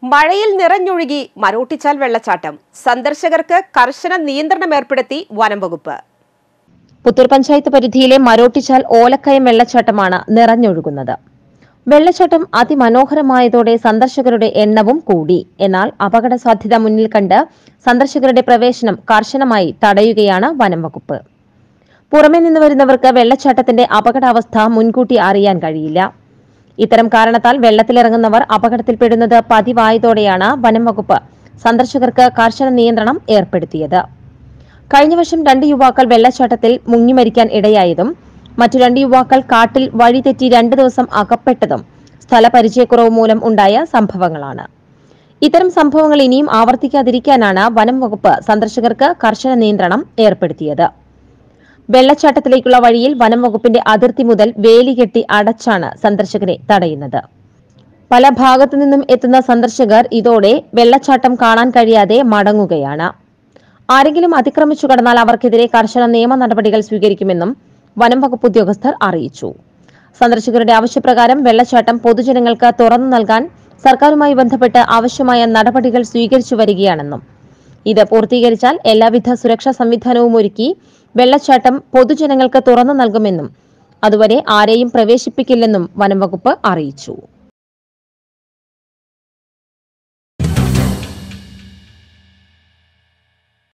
മഴയിൽ നിറഞ്ഞൊഴുകി മരോട്ടിച്ചാൽ വെള്ളച്ചാട്ടം സന്ദർശകർക്ക് കർശന നിയന്ത്രണം ഏർപ്പെടുത്തി വനം വകുപ്പ് പുത്തൂർ പഞ്ചായത്ത് പരിധിയിലെ മരോട്ടിച്ചാൽ ഓലക്കയം വെള്ളച്ചാട്ടമാണ് നിറഞ്ഞൊഴുകുന്നത് വെള്ളച്ചാട്ടം അതിമനോഹരമായതോടെ സന്ദർശകരുടെ എണ്ണവും കൂടി എന്നാൽ അപകട സാധ്യത മുന്നിൽ കണ്ട് സന്ദർശകരുടെ പ്രവേശനം കർശനമായി തടയുകയാണ് വനം വകുപ്പ് പുറമെ നിന്ന് വരുന്നവർക്ക് വെള്ളച്ചാട്ടത്തിന്റെ അപകടാവസ്ഥ മുൻകൂട്ടി അറിയാൻ കഴിയില്ല ഇത്തരം കാരണത്താൽ വെള്ളത്തിലിറങ്ങുന്നവർ അപകടത്തിൽപ്പെടുന്നത് പതിവായതോടെയാണ് വനം വകുപ്പ് സന്ദർശകർക്ക് കർശന നിയന്ത്രണം ഏർപ്പെടുത്തിയത് കഴിഞ്ഞ വർഷം രണ്ട് യുവാക്കൾ വെള്ളച്ചാട്ടത്തിൽ മുങ്ങിമരിക്കാൻ ഇടയായതും മറ്റു രണ്ട് യുവാക്കൾ കാട്ടിൽ വഴിതെറ്റി രണ്ടു ദിവസം അകപ്പെട്ടതും സ്ഥലപരിചയക്കുറവ് മൂലം ഉണ്ടായ സംഭവങ്ങളാണ് ഇത്തരം സംഭവങ്ങൾ ഇനിയും ആവർത്തിക്കാതിരിക്കാനാണ് വനം വകുപ്പ് സന്ദർശകർക്ക് കർശന നിയന്ത്രണം ഏർപ്പെടുത്തിയത് വെള്ളച്ചാട്ടത്തിലേക്കുള്ള വഴിയിൽ വനം വകുപ്പിന്റെ അതിർത്തി മുതൽ വേലി കെട്ടി അടച്ചാണ് സന്ദർശകരെ തടയുന്നത് പല ഭാഗത്തു നിന്നും എത്തുന്ന സന്ദർശകർ ഇതോടെ വെള്ളച്ചാട്ടം കാണാൻ കഴിയാതെ മടങ്ങുകയാണ് ആരെങ്കിലും അതിക്രമിച്ചു കടന്നാൽ അവർക്കെതിരെ കർശന നിയമ നടപടികൾ സ്വീകരിക്കുമെന്നും വനം വകുപ്പ് ഉദ്യോഗസ്ഥർ അറിയിച്ചു സന്ദർശകരുടെ ആവശ്യപ്രകാരം വെള്ളച്ചാട്ടം പൊതുജനങ്ങൾക്ക് തുറന്നു നൽകാൻ സർക്കാരുമായി ബന്ധപ്പെട്ട് ആവശ്യമായ നടപടികൾ സ്വീകരിച്ചു വരികയാണെന്നും ഇത് പൂർത്തീകരിച്ചാൽ എല്ലാവിധ സുരക്ഷാ സംവിധാനവും ഒരുക്കി വെള്ളച്ചാട്ടം പൊതുജനങ്ങൾക്ക് തുറന്നു നൽകുമെന്നും അതുവരെ ആരെയും പ്രവേശിപ്പിക്കില്ലെന്നും വനം വകുപ്പ് അറിയിച്ചു